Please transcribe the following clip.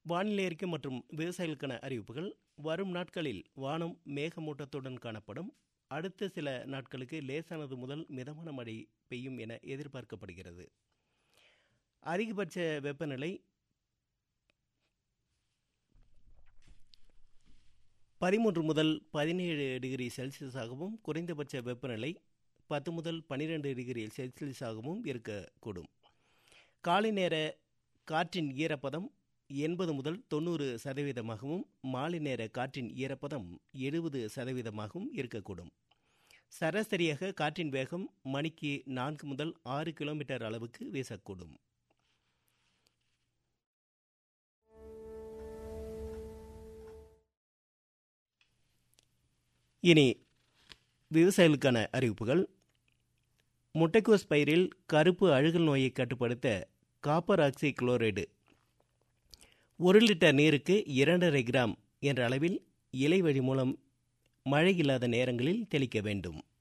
வானிலை அறிக்கை மற்றும் விவசாயிகளுக்கான அறிவிப்புகள் வரும் நாட்களில் வானம் மேகமூட்டத்துடன் காணப்படும் அடுத்த சில நாட்களுக்கு லேசானது முதல் மிதமான மழை பெய்யும் என எதிர்பார்க்கப்படுகிறது அதிகபட்ச வெப்பநிலை பதிமூன்று முதல் பதினேழு டிகிரி செல்சியஸாகவும் குறைந்தபட்ச வெப்பநிலை பத்து முதல் பன்னிரெண்டு டிகிரி செல்சியஸாகவும் இருக்கக்கூடும் காலை நேர காற்றின் ஈரப்பதம் எண்பது முதல் தொண்ணூறு சதவீதமாகவும் மாலை நேர காற்றின் ஈரப்பதம் எழுபது சதவீதமாகவும் இருக்கக்கூடும் சராசரியாக காற்றின் வேகம் மணிக்கு நான்கு முதல் ஆறு கிலோமீட்டர் அளவுக்கு வீசக்கூடும் இனி விவசாயிகளுக்கான அறிவிப்புகள் முட்டைக்கோஸ் பயிரில் கருப்பு அழுகல் நோயை கட்டுப்படுத்த காப்பர் ஆக்சி குளோரைடு ஒரு லிட்டர் நீருக்கு இரண்டரை கிராம் என்ற அளவில் இலை வழி மூலம் மழை இல்லாத நேரங்களில் தெளிக்க வேண்டும்